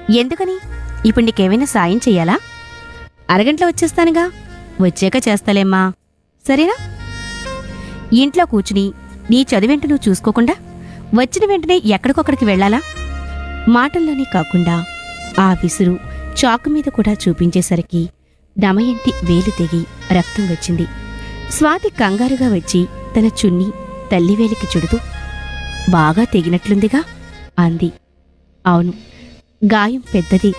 ఎందుకని ఇప్పుడు నీకేమైనా సాయం చెయ్యాలా అరగంటలో వచ్చేస్తానుగా వచ్చాక చేస్తాలేమ్మా సరేనా ఇంట్లో కూర్చుని నీ చదివేంటి నువ్వు చూసుకోకుండా వచ్చిన వెంటనే ఎక్కడికొక్కడికి వెళ్ళాలా మాటల్లోనే కాకుండా ఆ విసురు చాకు మీద కూడా చూపించేసరికి దమయంతి వేలు తెగి రక్తం వచ్చింది స్వాతి కంగారుగా వచ్చి తన చున్ని తల్లివేలికి చుడుతూ బాగా తెగినట్లుందిగా అంది అవును గాయం పెద్దది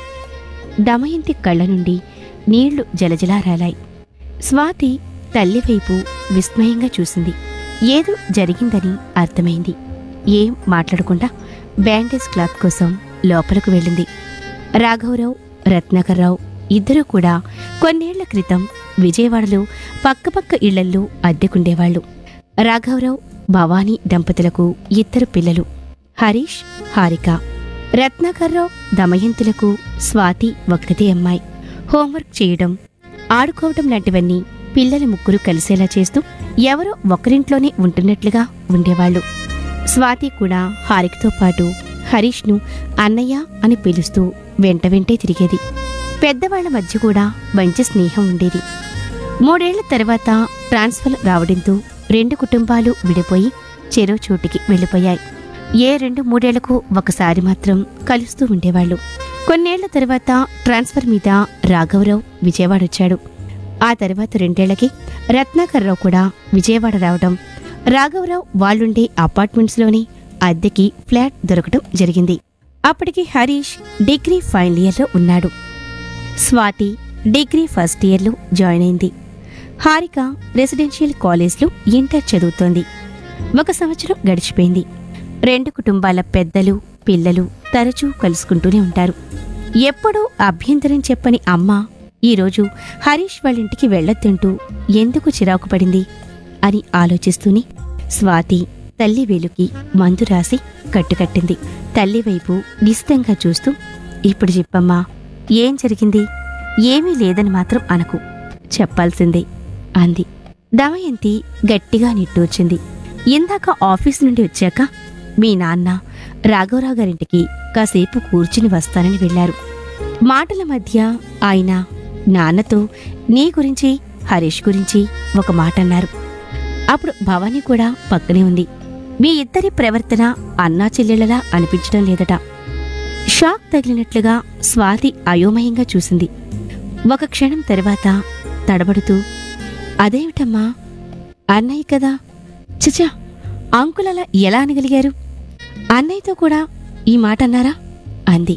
దమయంతి కళ్ళ నుండి నీళ్లు జలజలారాలాయి స్వాతి తల్లివైపు విస్మయంగా చూసింది ఏదో జరిగిందని అర్థమైంది ఏం మాట్లాడకుండా బ్యాండేజ్ క్లాత్ కోసం లోపలకు వెళ్ళింది రాఘవరావు రత్నాకర్రావు ఇద్దరూ కూడా కొన్నేళ్ల క్రితం విజయవాడలో పక్కపక్క ఇళ్లల్లో అద్దెకుండేవాళ్లు రాఘవరావు భవానీ దంపతులకు ఇద్దరు పిల్లలు హరీష్ హారిక రత్నాకర్రావు దమయంతులకు స్వాతి ఒక్కతే అమ్మాయి హోంవర్క్ చేయడం ఆడుకోవడం లాంటివన్నీ పిల్లల ముగ్గురు కలిసేలా చేస్తూ ఎవరో ఒకరింట్లోనే ఉంటున్నట్లుగా ఉండేవాళ్లు స్వాతి కూడా హారికతో పాటు హరీష్ను అన్నయ్య అని పిలుస్తూ వెంట వెంటే తిరిగేది పెద్దవాళ్ల మధ్య కూడా మంచి స్నేహం ఉండేది మూడేళ్ల తర్వాత ట్రాన్స్ఫర్ రావడంతో రెండు కుటుంబాలు విడిపోయి చెరో చోటికి వెళ్ళిపోయాయి ఏ రెండు మూడేళ్లకు ఒకసారి మాత్రం కలుస్తూ ఉండేవాళ్లు కొన్నేళ్ల తర్వాత ట్రాన్స్ఫర్ మీద రాఘవరావు విజయవాడ వచ్చాడు ఆ తర్వాత రెండేళ్లకి రత్నాకర్రావు కూడా విజయవాడ రావడం రాఘవరావు వాళ్ళుండే అపార్ట్మెంట్స్లోనే అద్దెకి ఫ్లాట్ దొరకడం జరిగింది అప్పటికి హరీష్ డిగ్రీ ఫైనల్ ఇయర్లో ఉన్నాడు స్వాతి డిగ్రీ ఫస్ట్ ఇయర్లో జాయిన్ అయింది హారిక రెసిడెన్షియల్ కాలేజ్లో ఇంటర్ చదువుతోంది ఒక సంవత్సరం గడిచిపోయింది రెండు కుటుంబాల పెద్దలు పిల్లలు తరచూ కలుసుకుంటూనే ఉంటారు ఎప్పుడూ అభ్యంతరం చెప్పని అమ్మ ఈరోజు హరీష్ వాళ్ళింటికి వెళ్ళొద్దంటూ ఎందుకు చిరాకు పడింది అని ఆలోచిస్తూనే స్వాతి తల్లి వేలుకి మందు రాసి కట్టుకట్టింది తల్లి వైపు నిశితంగా చూస్తూ ఇప్పుడు చెప్పమ్మా ఏం జరిగింది ఏమీ లేదని మాత్రం అనకు చెప్పాల్సిందే అంది దమయంతి గట్టిగా నిట్టూర్చింది ఇందాక ఆఫీస్ నుండి వచ్చాక మీ నాన్న రాఘవరావు గారింటికి కాసేపు కూర్చుని వస్తానని వెళ్లారు మాటల మధ్య ఆయన నాన్నతో నీ గురించి హరీష్ గురించి ఒక మాట అన్నారు అప్పుడు భవానీ కూడా పక్కనే ఉంది మీ ఇద్దరి ప్రవర్తన అన్నా చెల్లెళ్ళలా అనిపించడం లేదట షాక్ తగిలినట్లుగా స్వాతి అయోమయంగా చూసింది ఒక క్షణం తర్వాత తడబడుతూ అదేమిటమ్మా అన్నయ్య కదా చచా అంకులలా ఎలా అనగలిగారు అన్నయ్యతో కూడా ఈ మాట అన్నారా అంది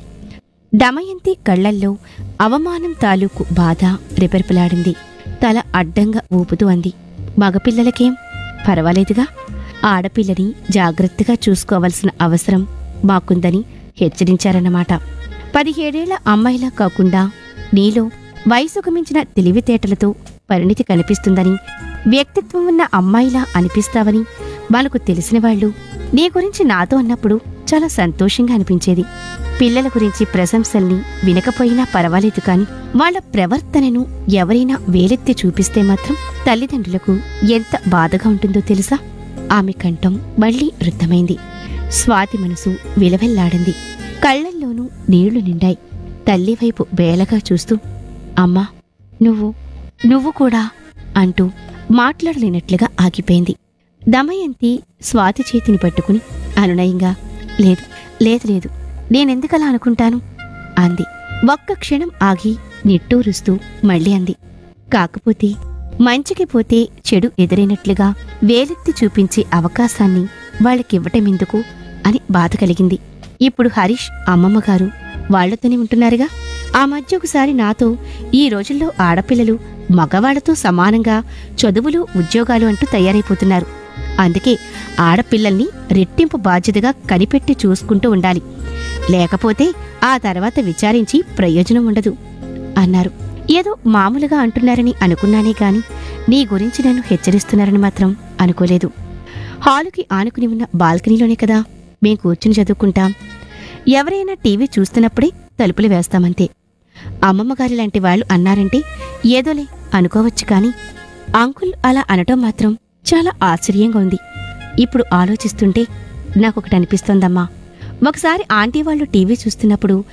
దమయంతి కళ్ళల్లో అవమానం తాలూకు బాధ రెపెరపలాడింది తల అడ్డంగా ఊపుతూ అంది మగపిల్లలకేం పర్వాలేదుగా ఆడపిల్లని జాగ్రత్తగా చూసుకోవలసిన అవసరం మాకుందని హెచ్చరించారన్నమాట పదిహేడేళ్ల అమ్మాయిలా కాకుండా నీలో వయసుకు మించిన తెలివితేటలతో పరిణితి కనిపిస్తుందని వ్యక్తిత్వం ఉన్న అమ్మాయిలా అనిపిస్తావని మనకు తెలిసిన వాళ్ళు నీ గురించి నాతో అన్నప్పుడు చాలా సంతోషంగా అనిపించేది పిల్లల గురించి ప్రశంసల్ని వినకపోయినా పర్వాలేదు కాని వాళ్ళ ప్రవర్తనను ఎవరైనా వేలెత్తి చూపిస్తే మాత్రం తల్లిదండ్రులకు ఎంత బాధగా ఉంటుందో తెలుసా ఆమె కంఠం మళ్లీ వృద్ధమైంది స్వాతి మనసు విలవెల్లాడింది కళ్ళల్లోనూ నీళ్లు నిండాయి తల్లివైపు బేలగా చూస్తూ అమ్మా నువ్వు నువ్వు కూడా అంటూ మాట్లాడలేనట్లుగా ఆగిపోయింది దమయంతి స్వాతి చేతిని పట్టుకుని అనునయంగా లేదు లేదు లేదు నేనెందుకలా అనుకుంటాను అంది ఒక్క క్షణం ఆగి నిట్టూరుస్తూ మళ్ళీ అంది కాకపోతే మంచికి పోతే చెడు ఎదురైనట్లుగా వేలెత్తి చూపించే అవకాశాన్ని వాళ్ళకివ్వటమెందుకు అని బాధ కలిగింది ఇప్పుడు హరీష్ అమ్మమ్మగారు వాళ్లతోనే ఉంటున్నారుగా ఆ మధ్య ఒకసారి నాతో ఈ రోజుల్లో ఆడపిల్లలు మగవాళ్లతో సమానంగా చదువులు ఉద్యోగాలు అంటూ తయారైపోతున్నారు అందుకే ఆడపిల్లల్ని రెట్టింపు బాధ్యతగా కనిపెట్టి చూసుకుంటూ ఉండాలి లేకపోతే ఆ తర్వాత విచారించి ప్రయోజనం ఉండదు అన్నారు ఏదో మామూలుగా అంటున్నారని అనుకున్నానే గాని నీ గురించి నన్ను హెచ్చరిస్తున్నారని మాత్రం అనుకోలేదు హాలుకి ఆనుకుని ఉన్న బాల్కనీలోనే కదా మేం కూర్చుని చదువుకుంటాం ఎవరైనా టీవీ చూస్తున్నప్పుడే తలుపులు వేస్తామంతే అమ్మమ్మగారి లాంటి వాళ్ళు అన్నారంటే ఏదోలే అనుకోవచ్చు కాని అంకుల్ అలా అనటం మాత్రం చాలా ఆశ్చర్యంగా ఉంది ఇప్పుడు ఆలోచిస్తుంటే నాకొకటి అనిపిస్తోందమ్మా ఒకసారి ఆంటీ వాళ్ళు టీవీ చూస్తున్నప్పుడు